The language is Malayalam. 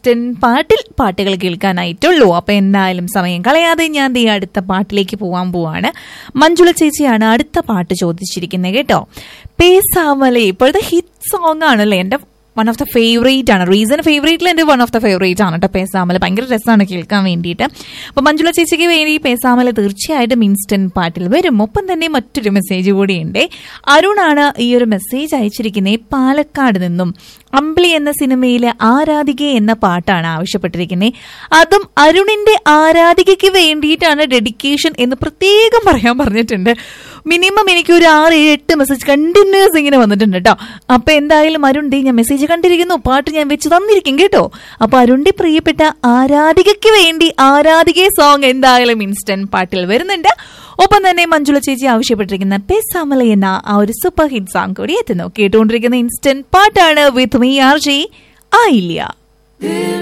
ഇൻസ്റ്റന്റ് പാട്ടിൽ പാട്ടുകൾ കേൾക്കാനായിട്ടുള്ളൂ അപ്പൊ എന്തായാലും സമയം കളയാതെ ഞാൻ ദേ അടുത്ത പാട്ടിലേക്ക് പോവാൻ പോവാണ് മഞ്ജുള ചേച്ചിയാണ് അടുത്ത പാട്ട് ചോദിച്ചിരിക്കുന്നത് കേട്ടോ പേസാമലെ ഇപ്പോഴത്തെ ഹിറ്റ് സോങ് ആണല്ലേ എന്റെ വൺ ഓഫ് ദ ഫേവറേറ്റ് ആണ് റീസൺ ഫേവറേറ്റിൽ എൻ്റെ വൺ ഓഫ് ദ ഫേവറേറ്റ് ആണ് കേട്ടോ പേസാമല ഭയങ്കര രസമാണ് കേൾക്കാൻ വേണ്ടിയിട്ട് അപ്പൊ മഞ്ജുള ചേച്ചിക്ക് വേണ്ടി പേസാമല തീർച്ചയായിട്ടും ഇൻസ്റ്റന്റ് പാട്ടിൽ വരും ഒപ്പം തന്നെ മറ്റൊരു മെസ്സേജ് കൂടിയുണ്ട് അരുണാണ് ഈ ഒരു മെസ്സേജ് അയച്ചിരിക്കുന്നത് പാലക്കാട് നിന്നും അമ്പിളി എന്ന സിനിമയിലെ ആരാധിക എന്ന പാട്ടാണ് ആവശ്യപ്പെട്ടിരിക്കുന്നത് അതും അരുണിന്റെ ആരാധികയ്ക്ക് വേണ്ടിയിട്ടാണ് ഡെഡിക്കേഷൻ എന്ന് പ്രത്യേകം പറയാൻ പറഞ്ഞിട്ടുണ്ട് മിനിമം എനിക്ക് ഒരു ആറ് ഏഴ് എട്ട് മെസ്സേജ് കണ്ടിന്യൂസ് ഇങ്ങനെ വന്നിട്ടുണ്ട് കേട്ടോ അപ്പൊ എന്തായാലും അരുണ്ടി ഞാൻ മെസ്സേജ് കണ്ടിരിക്കുന്നു പാട്ട് ഞാൻ വെച്ച് തന്നിരിക്കും കേട്ടോ അപ്പൊ അരുണ്ടി പ്രിയപ്പെട്ട ആരാധികയ്ക്ക് വേണ്ടി ആരാധിക സോങ് എന്തായാലും ഇൻസ്റ്റന്റ് പാട്ടിൽ വരുന്നുണ്ട് ഒപ്പം തന്നെ മഞ്ജുള ചേച്ചി ആവശ്യപ്പെട്ടിരിക്കുന്ന പെസാമല എന്ന ആ ഒരു സൂപ്പർ ഹിറ്റ് സോങ് കൂടി എത്തുന്നു കേട്ടുകൊണ്ടിരിക്കുന്ന ഇൻസ്റ്റന്റ് പാട്ടാണ് വിത്ത് മീ ആർ ജി ആയില്ല